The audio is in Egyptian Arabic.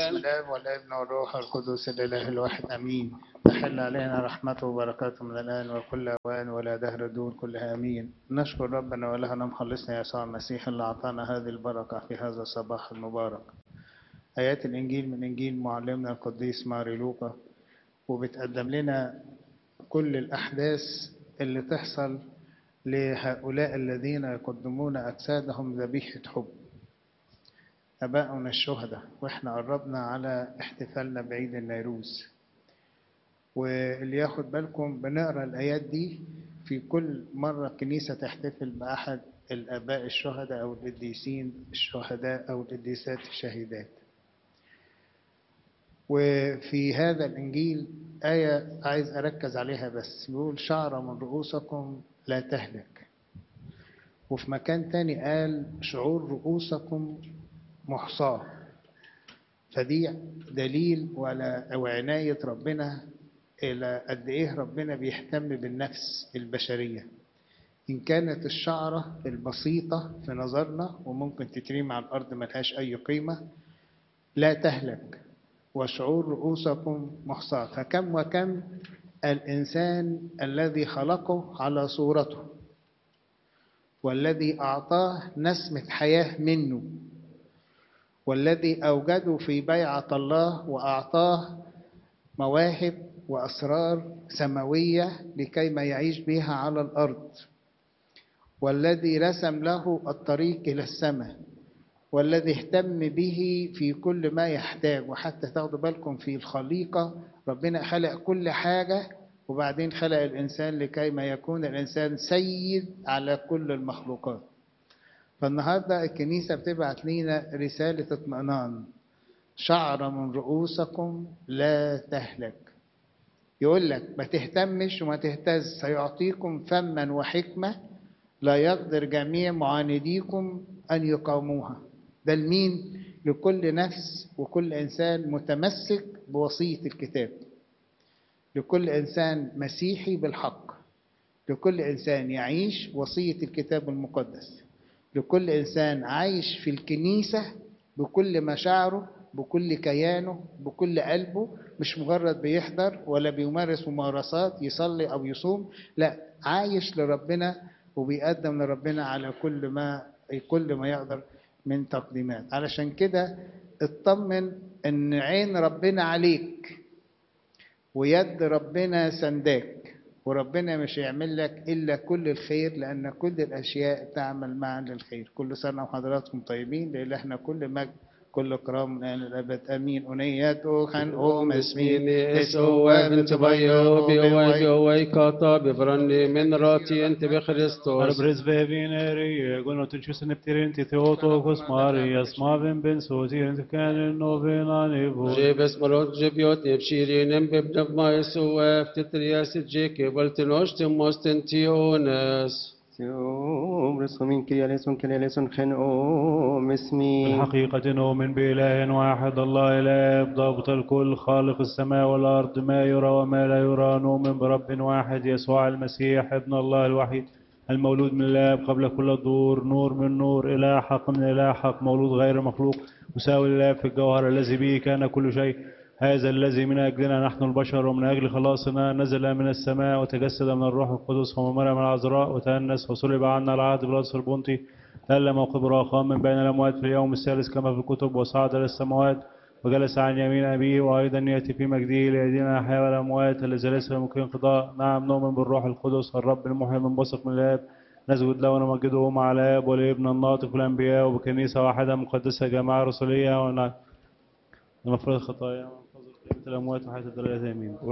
باسم الاب والابن والروح القدس الاله الواحد امين تحل علينا رحمته وبركاته من الان وكل اوان ولا دهر دون كلها امين نشكر ربنا ولهنا مخلصنا يسوع المسيح اللي اعطانا هذه البركه في هذا الصباح المبارك ايات الانجيل من انجيل معلمنا القديس ماري لوقا وبتقدم لنا كل الاحداث اللي تحصل لهؤلاء الذين يقدمون اجسادهم ذبيحه حب أبائنا الشهداء وإحنا قربنا على احتفالنا بعيد النيروز واللي ياخد بالكم بنقرا الآيات دي في كل مرة الكنيسة تحتفل بأحد الآباء الشهداء أو القديسين الشهداء أو القديسات الشهيدات وفي هذا الإنجيل آية عايز أركز عليها بس بيقول شعر من رؤوسكم لا تهلك وفي مكان تاني قال شعور رؤوسكم محصاة فدي دليل ولا وعناية ربنا إلى قد إيه ربنا بيهتم بالنفس البشرية إن كانت الشعرة البسيطة في نظرنا وممكن تترمي على الأرض ملهاش أي قيمة لا تهلك وشعور رؤوسكم محصاة فكم وكم الإنسان الذي خلقه على صورته والذي أعطاه نسمة حياة منه والذي أوجده في بيعة الله وأعطاه مواهب وأسرار سماوية لكي ما يعيش بها على الأرض والذي رسم له الطريق إلى السماء والذي اهتم به في كل ما يحتاج وحتى تاخدوا بالكم في الخليقة ربنا خلق كل حاجة وبعدين خلق الإنسان لكي ما يكون الإنسان سيد على كل المخلوقات فالنهاردة الكنيسة بتبعت لينا رسالة اطمئنان شعر من رؤوسكم لا تهلك يقول لك ما تهتمش وما تهتز سيعطيكم فما وحكمة لا يقدر جميع معانديكم أن يقاوموها ده لمين لكل نفس وكل إنسان متمسك بوصية الكتاب لكل إنسان مسيحي بالحق لكل إنسان يعيش وصية الكتاب المقدس لكل إنسان عايش في الكنيسة بكل مشاعره بكل كيانه بكل قلبه مش مجرد بيحضر ولا بيمارس ممارسات يصلي أو يصوم لا عايش لربنا وبيقدم لربنا على كل ما كل ما يقدر من تقديمات علشان كده اطمن ان عين ربنا عليك ويد ربنا سنداك وربنا مش هيعمل لك الا كل الخير لان كل الاشياء تعمل معا للخير كل سنه وحضراتكم طيبين لإلهنا كل مجد كل كرام من الابد امين انيات خنقوم اسمين اسوا بنت بيو بيوي بيوي كاتا بفرني من راتي انت بخريستوس Arbres vevineri, gonot tjus neptirinti Theotokos Marias, Mavin ben Sotir, Kanin Novena Nevo. جيب اسم رود جبيوت نبشيرين ببنب ما يسوا فتترياس جيكي بلتنوش تموستنتيونس يوم رسخ من كريا ليسون كريا ليسون خنقوم اسمي الحقيقة نؤمن بإله واحد الله إله ضابط الكل خالق السماء والأرض ما يرى وما لا يرى نؤمن برب واحد يسوع المسيح ابن الله الوحيد المولود من الله قبل كل الدور نور من نور إله حق من إله حق مولود غير مخلوق مساوي الله في الجوهر الذي به كان كل شيء هذا الذي من أجلنا نحن البشر ومن أجل خلاصنا نزل من السماء وتجسد من الروح القدس ومن مريم العذراء وتأنس وصلب عنا العهد بالأرض البنطي تألم وقبر أخاه من بين الأموات في اليوم الثالث كما في الكتب وصعد إلى السماوات وجلس عن يمين أبيه وأيضا يأتي في مجده ليدين الأحياء والأموات الذي ليس يمكن انقضاء نعم نؤمن بالروح القدس الرب المحيي من بثق من الآب نسجد له ونمجده مع الآب والابن الناطق والأنبياء وبكنيسة واحدة مقدسة جماعة رسولية ونمفرد الخطايا ونفضل قيمة الأموات وحياة الدرجات آمين